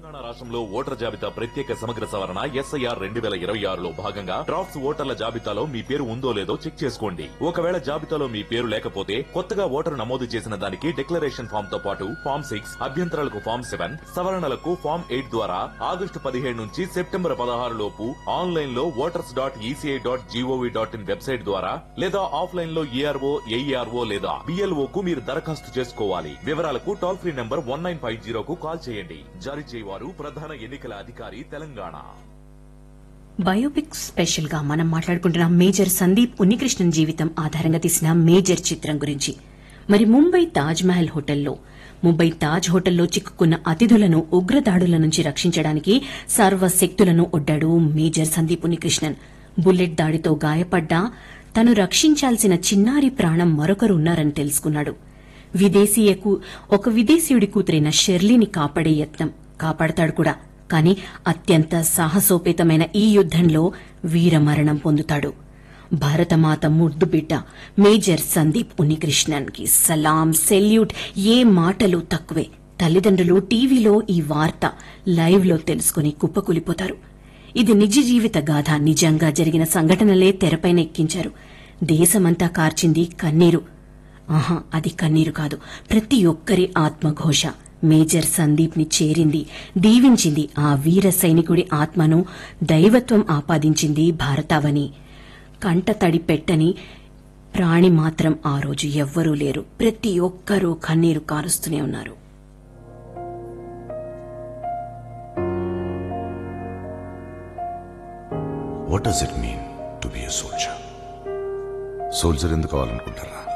తెలంగాణ రాష్ట్రంలో ఓటర్ జాబితా ప్రత్యేక సమగ్ర సవరణ ఎస్ఐఆర్ రెండు వేల ఇరవై ఆరులో భాగంగా డ్రాఫ్ట్స్ ఓటర్ల జాబితాలో మీ పేరు ఉందో లేదో చెక్ చేసుకోండి ఒకవేళ జాబితాలో మీ పేరు లేకపోతే కొత్తగా ఓటరు నమోదు చేసిన దానికి డిక్లరేషన్ ఫామ్ తో పాటు ఫామ్ సిక్స్ అభ్యంతరాలకు ఫామ్ సెవెన్ సవరణలకు ఫామ్ ఎయిట్ ద్వారా ఆగస్టు పదిహేడు నుంచి సెప్టెంబర్ పదహారు లోపు ఆన్లైన్ లో voters dot ECI dot GOV dot in website ద్వారా లేదా ఆఫ్లైన్ లో ఏఆర్ఓ ఏఈఆర్ఓ లేదా బిఎల్ఓ కు మీరు దరఖాస్తు చేసుకోవాలి వివరాలకు toll free number one nine five జీరోకు కాల్ చేయండి జారీ చేయవారు ప్రధాన ఎన్నికల అధికారి తెలంగాణ బయోపిక్ స్పెషల్ గా మనం మాట్లాడుకుంటున్న మేజర్ సందీప్ ఉన్నికృష్ణన్ జీవితం ఆధారంగా తీసిన మేజర్ చిత్రం గురించి మరి ముంబై తాజ్ మహల్ హోటల్లో ముంబై తాజ్ హోటల్లో చిక్కుకున్న అతిథులను ఉగ్రదాడుల నుంచి రక్షించడానికి సర్వశక్తులను ఒడ్డాడు మేజర్ సందీప్ ఉన్నికృష్ణన్ బుల్లెట్ దాడితో గాయపడ్డా తను రక్షించాల్సిన చిన్నారి ప్రాణం మరొకరు ఉన్నారని తెలుసుకున్నాడు విదేశీయకు ఒక విదేశీయుడి కూతురైన షెర్లీని కాపాడే యత్నం కాపాడతాడు కూడా కాని అత్యంత సాహసోపేతమైన ఈ యుద్దంలో వీరమరణం పొందుతాడు భారతమాత ముద్దు బిడ్డ మేజర్ సందీప్ ఉన్నికృష్ణన్ కి సలాం సెల్యూట్ ఏ మాటలు తక్కువే తల్లిదండ్రులు టీవీలో ఈ వార్త లైవ్ లో తెలుసుకుని కుప్పకూలిపోతారు ఇది నిజ జీవిత గాథ నిజంగా జరిగిన సంఘటనలే తెరపైన ఎక్కించారు దేశమంతా కార్చింది కన్నీరు ఆహా అది కన్నీరు కాదు ప్రతి ఒక్కరి ఆత్మఘోష మేజర్ సందీప్ ని చేరింది దీవించింది ఆ వీర సైనికుడి ఆత్మను దైవత్వం ఆపాదించింది భారతావని కంట తడి పెట్టని ప్రాణి మాత్రం ఆ రోజు ఎవ్వరూ లేరు ప్రతి ఒక్కరూ కన్నీరు కారుస్తూనే ఉన్నారు what does it mean to be a soldier soldier ఎందుకు కావాలనుకుంటారా